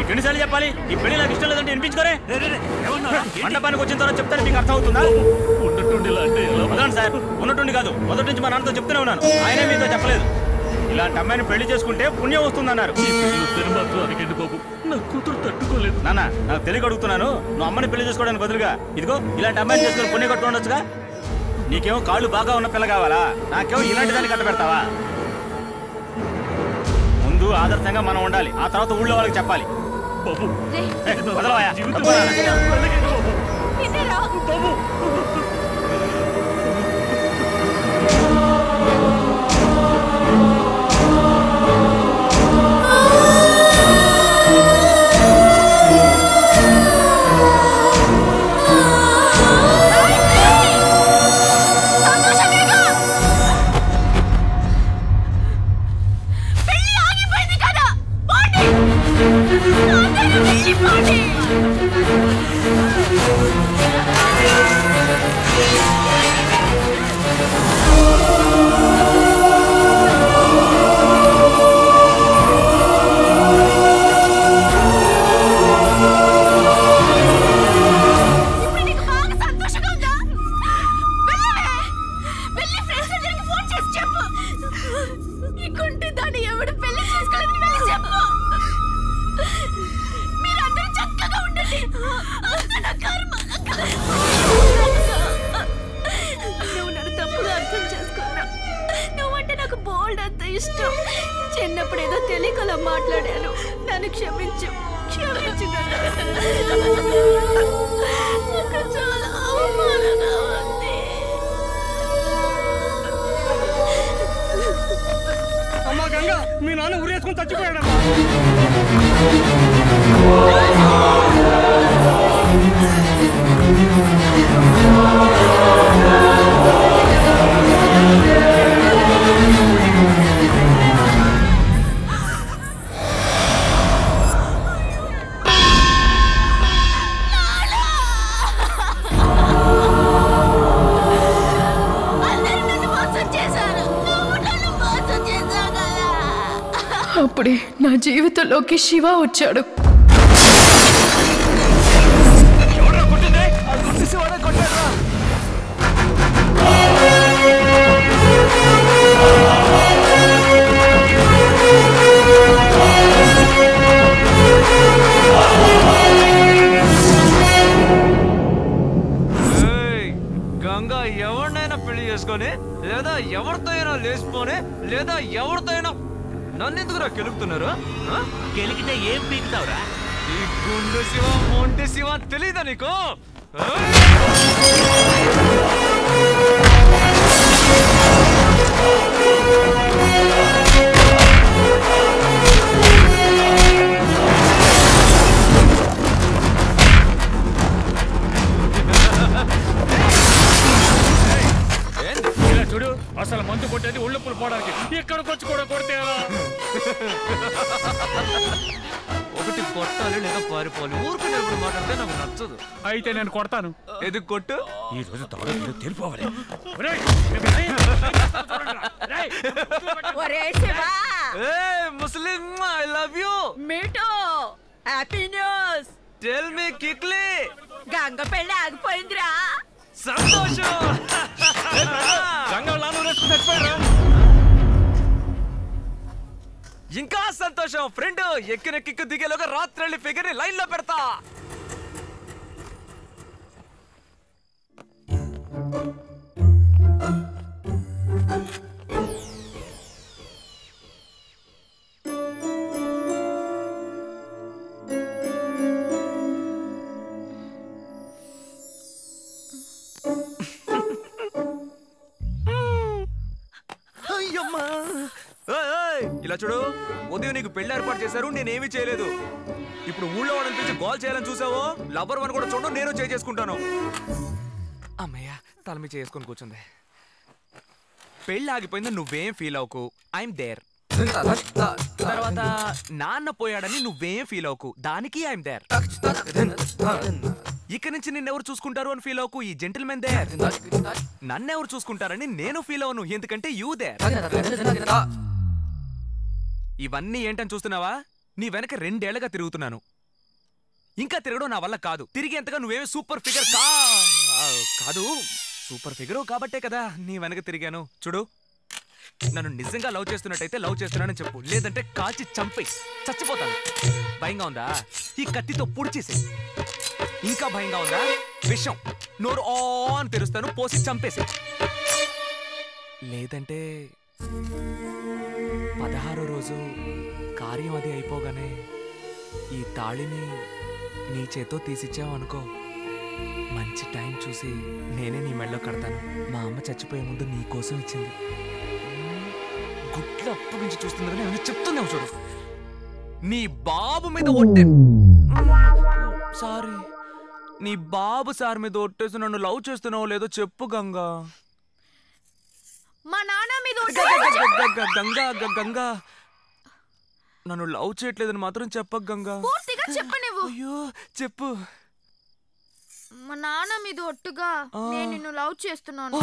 మీకు ఎన్నిసార్లు చెప్పాలి ఈ పెళ్లి నాకు ఇష్టం లేదంటే వినిపించుకోరే మండపానికి వచ్చిన తర్వాత చెప్తాను మీకు అర్థం అవుతుందా ఉన్నట్టుండి ఇలా అంటే ఎలా వదలండి సార్ ఉన్నట్టుండి కాదు మొదటి నుంచి మా నాన్నతో చెప్తూనే ఉన్నాను ఆయనే మీతో చెప్పలేదు ఇలాంటి అమ్మాయిని పెళ్లి చేసుకుంటే పుణ్యం వస్తుందన్నారు ఈ పెళ్లి పేరు మాత్రం అడిగండి బాబు నా కూతురు తట్టుకోలేదు నాన్న నాకు తెలియక అడుగుతున్నాను నువ్వు అమ్మని పెళ్లి చేసుకోవడానికి బదులుగా ఇదిగో ఇలాంటి అమ్మాయిని చేసుకుని పుణ్యం కట్టు ఉండొచ్చుగా నీకేమో కాళ్ళు బాగా ఉన్న పిల్ల కావాలా నాకేమో ఇలాంటి దాన్ని కట్టబెడతావా ముందు ఆదర్శంగా మనం ఉండాలి ఆ తర్వాత ఊళ్ళో వాళ్ళకి చెప్పాలి బాబు ఏ, వదలవయ్యా. జీవితం తప్పురా నాన్న. వెళ్ళగండి బాబు ఇదేరా బాబు సంతోషమేగా పెళ్లి ఆగిపోయింది కదా పోండి అందరూ వెళ్ళిపోండి ఇప్పుడు నీకు బాగా సంతోషంగా ఉందా వెళ్ళవే వెళ్ళి ఫ్రెండ్స్ అందరికి ఫోన్ చేసి చెప్పు ఇకుంటే దాన్ని ఎవడు పెళ్లి చేసుకోలేదని వెళ్ళి చెప్పు మీరందరూ చక్కగా ఉండండి అంతా నా కర్మ నువ్వు నన్ను తప్పుగా అర్థం చేసుకున్నా నువ్వంటే నాకు బోల్డ్ అంత ఇష్టం చిన్నప్పుడు ఏదో తెలియకలా మాట్లాడాను నన్ను క్షమించు క్షమించు నన్ను. నాకు చాలా అవమానంగా ఉంది అమ్మా గంగ మీ నాన్న ఉరేసుకొని చచ్చిపోయాడు అందరూ నన్ను మోసం చేశారు నువ్వు నన్ను మోసం చేశావు కదా అప్పుడే నా జీవితంలోకి శివ వచ్చాడు ఏయ్, గంగా ఎవరినైనా పెళ్లి చేసుకొని లేదా ఎవరితో అయినా లేచిపోని లేదా ఎవరితో అయినా నన్నెందుకురా కెలుకుతున్నారు ఆ? గెలికితే ఏం పీకుతావురా ఈ గుండు శివ మొంటి శివ తెలీదా నీకు ఆ? ఏంది? ఇలా చూడు అసలు మందు కొట్టేది ఒళ్ళు పులు పోవడానికి ఇక్కడికి వచ్చి కూడా కొడితే ఎలా ఒకటి కొట్టాలి లేదా పారిపోవాలి ఊరుకు నిలబడి మాట్లాడితే నాకు నచ్చదు అయితే నేను కొడతాను ఎది కొట్టు ఈ రోజు తాడు తెలిపోవాలి ఒరే శివా ఏ ముస్లిం ఐ లవ్ యూ మీటో happy news tell me quickly Ganga పెళ్లి ఆగిపోయిందిరా సంతోషం ఇంకా సంతోషం ఫ్రెండ్ ఎక్కిన కిక్కు దిగేలోగా రాత్రి ఫిగర్ ని లైన్ లో పెడతా అయ్యమ్మా ఏయ్, ఏయ్, ఇలా చూడు ఉదయం నీకు పెళ్లి ఏర్పాటు చేశారు నేనేమీ చేయలేదు ఇప్పుడు ఊళ్ళో వాళ్ళని పిలిచి గోల్ చేయాలని చూసావో లవర్ వన్ కూడా చూడు నేను చేయి చేసుకుంటాను అమ్మయ్య తల మీద చేసుకొని కూర్చుంది పెళ్ళి ఆగిపోయింది నువ్వేం ఫీల్ అవ్వకు ఐఎమ్ దేర్ తర్వాత నాన్న పోయాడని నువ్వేం ఫీల్ అవ్వకు దానికి ఐఎమ్ దేర్ ఇక నుంచి నిన్నెవరు చూసుకుంటారు అని ఫీల్ అవ్వకు ఈ జెంటిల్మెన్ దేర్ నన్నెవరు చూసుకుంటారని నేను ఫీల్ అవ్వను ఎందుకంటే యూ దేర్ ఇవన్నీ ఏంటని చూస్తున్నావా నీ వెనక రెండేళ్లగా తిరుగుతున్నాను ఇంకా తిరగడం నా వల్ల కాదు తిరిగి ఎంతగా నువ్వేమి సూపర్ ఫిగర్ కా కాదు సూపర్ ఫిగర్ కాబట్టే కదా నీ వెనక తిరిగాను చూడు నన్ను నిజంగా లవ్ చేస్తున్నట్టయితే లవ్ చేస్తున్నానని చెప్పు లేదంటే కాల్చి చంపేయి చచ్చిపోతాను భయంగా ఉందా ఈ కత్తితో పొడిచేసే ఇంకా భయంగా ఉందా విషం నోరు ఆన్ తెరుస్తాను పోసి చంపేసి లేదంటే పదహారో రోజు కార్యం అది అయిపోగానే ఈ తాళిని నీ చేతో తీసిచ్చావు అనుకో మంచి టైం చూసి నేనే నీ మెళ్ళో కడతాను మా అమ్మ చచ్చిపోయే ముందు నీ కోసం ఇచ్చింది గుడ్ల అప్పటి నుంచి చూస్తుంది కానీ ఏమైనా చెప్తుందేమో చూడు నీ బాబు మీద ఒట్టే సారీ నీ బాబు సార్ మీద ఒట్టేసి నన్ను లవ్ చేస్తున్నావో లేదో చెప్పు గంగా మా నాన్న మీద ఒట్టు గ- గ- గ- గ- గ- గంగా గ- గంగా నన్ను లవ్ చేయట్లేదని మాత్రం చెప్పకు గంగా పూర్తిగా చెప్పు నువ్వు అయ్యో చెప్పు మా నాన్న మీద ఒట్టుగా నేను నిన్ను లవ్ చేస్తున్నాను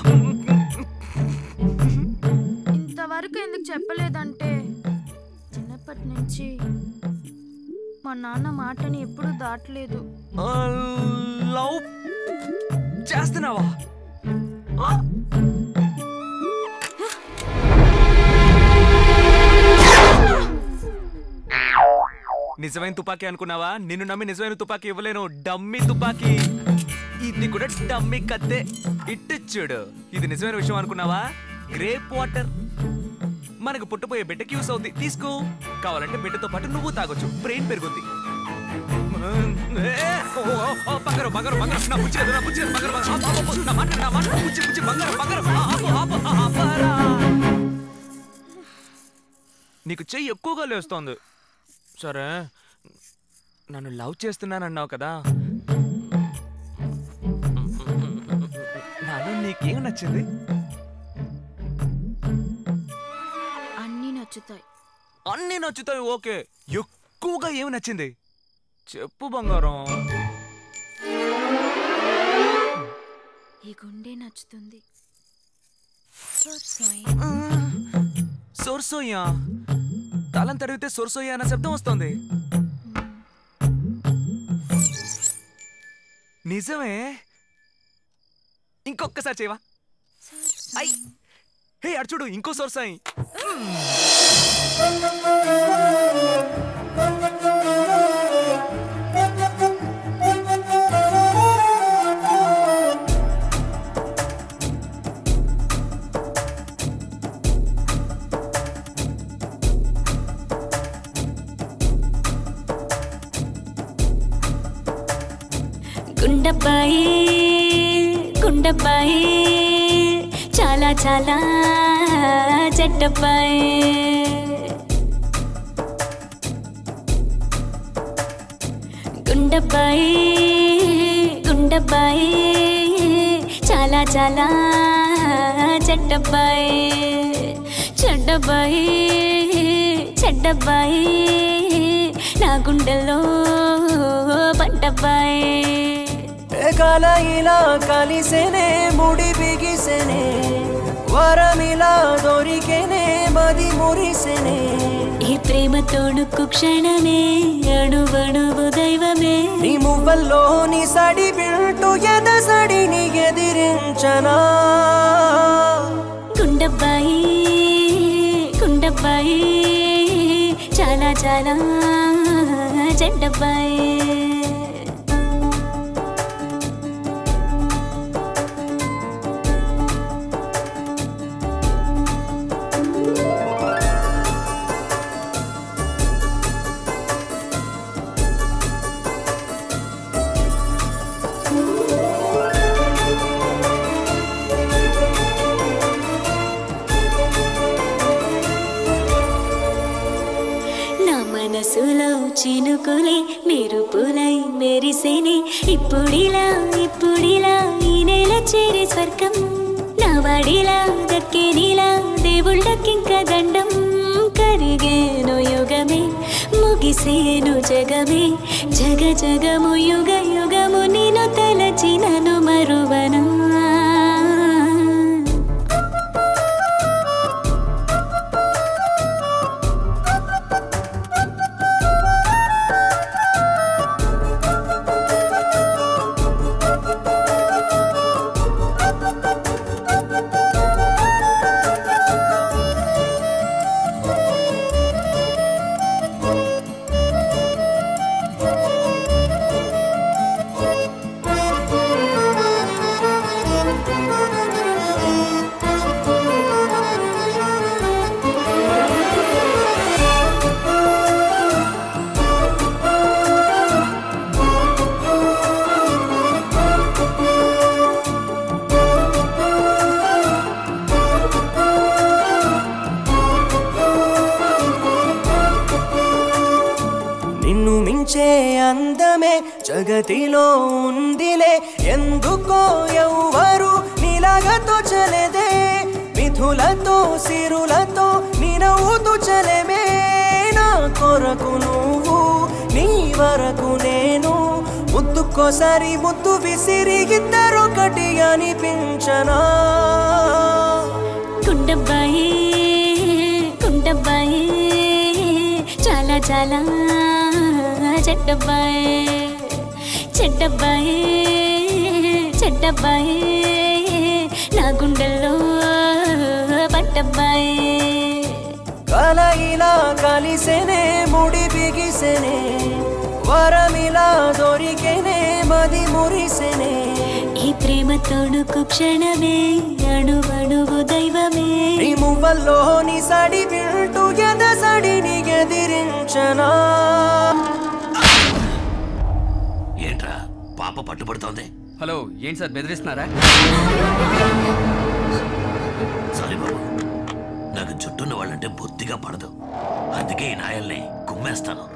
ఇంతవరకు ఎందుకు చెప్పలేదంటే చిన్నప్పటి నుంచి మా నాన్న మాటని ఎప్పుడూ దాటలేదు ఆ, లవ్ చేస్తున్నావా ఆ? నిజమైన తుపాకీ అనుకున్నావా నిన్ను నమ్మి నిజమైన తుపాకీ ఇవ్వలేను డమ్మీ తుపాకీ ఇది కూడా డమ్మీ కత్తే ఇట్టు చూడు ఇది నిజమైన విషయం అనుకున్నావా గ్రేప్ వాటర్ మనకు పుట్టపోయే బిడ్డకి యూస్ అవుద్ది తీసుకో కావాలంటే బిడ్డతో పాటు నువ్వు తాగొచ్చు బ్రెయిన్ పెరుగుద్ది ఏ, ఓ, ఓ, ఓ, బంగారం బంగారం బంగారం నా బుజ్జి కదా, నా బుజ్జి కదా, బంగారం బంగారం. ఆపు, ఆపు, ఆపు, నా మాట నా మాట బుజ్జి బుజ్జి బంగారం బంగారం ఆ, ఆపు, ఆపు, ఆ, ఆపరా. నీకు చెయ్యి ఎక్కువగా లేస్తోంది సరే నన్ను లవ్ చేస్తున్నానన్నావు కదా నాలో నీకేం నచ్చింది అన్నీ నచ్చుతాయి అన్నీ నచ్చుతాయి ఓకే ఎక్కువగా ఏమి నచ్చింది చెప్పు బంగారం ఈ గుండె నచ్చుతుంది సోర్సోయ్. సొర్సోయ్యా తలం తడిగితే సొర్సోయ్యా అన్న శబ్దం వస్తుంది నిజమే ఇంకొక్కసారి చేయవా ఐ హే అడు చూడు ఇంకో సొర్సాయి గుండబ్బాయి గుండబ్బాయి చాలా చాలా చెడ్డబ్బాయి గుండబ్బాయి గుండబ్బాయి చాలా చాలా చెడ్డబ్బాయి చెడ్డబ్బాయి చెడ్డబ్బాయి నా గుండెల్లో పడ్డబ్బాయి కాల ఇలా కలిసేనే ముడి బిగిసేనే వరమిలా దొరికేనే మది మురిసేనే ఈ ప్రేమ తోడుకు క్షణమే అణువణువు దైవమే నీ మువ్వల్లోని సడి వింటూ ఎద సడిని ఎదిరించనా గుండబ్బాయి గుండబ్బాయి చాలా చాలా చెడ్డబ్బాయి నా మనసులో చినుకులే మెరుపులై మెరిసేనే ఇప్పుడిలా ఇప్పుడిలా ఈ నెల చేరే స్వర్గం నా వాడిలా దక్కేనిలా దేవుళ్ళకింక దండం కరిగేను యుగమే ముగిసేను జగమే జగ జగము యుగ యుగము నేను తలచినను మరువనా అందమే జగతిలో ఉందిలే ఎందుకో ఎవ్వరు నీలాగతో చలేదే మిథులతో సిరులతో నినవుతూ చలమే నా కొరకు నువ్వు నీ వరకు నేను ముద్దుకోసారి ముద్దు విసిరి ఇద్దరొకటి అనిపించనా కుండబ్బాయి కుండబ్బాయి చాలా చాలా చెడ్డబ్బాయి చెడ్డబ్బాయి చెడ్డబ్బాయి నా గుండెల్లో పట్టబ్బాయి కల ఇలా కలిసెనే ముడి బిగిసెనే వరమిలా దొరికెనే మది మురిసెనే ఈ ప్రేమ తొడుకు క్షణమే అణువణువు దైవమే నీ మువ్వల్లోని సడి వింటూ ఎద సడిని ఎదిరించనా ఏంట్రా పాప పట్టుబడుతోంది హలో ఏంటి సార్ బెదిరిస్తున్నారా సారీ బాబు నాకు చుట్టూన్న వాళ్ళంటే బొత్తిగా పడదు అందుకే ఈ నాయల్ని కుమ్మేస్తాను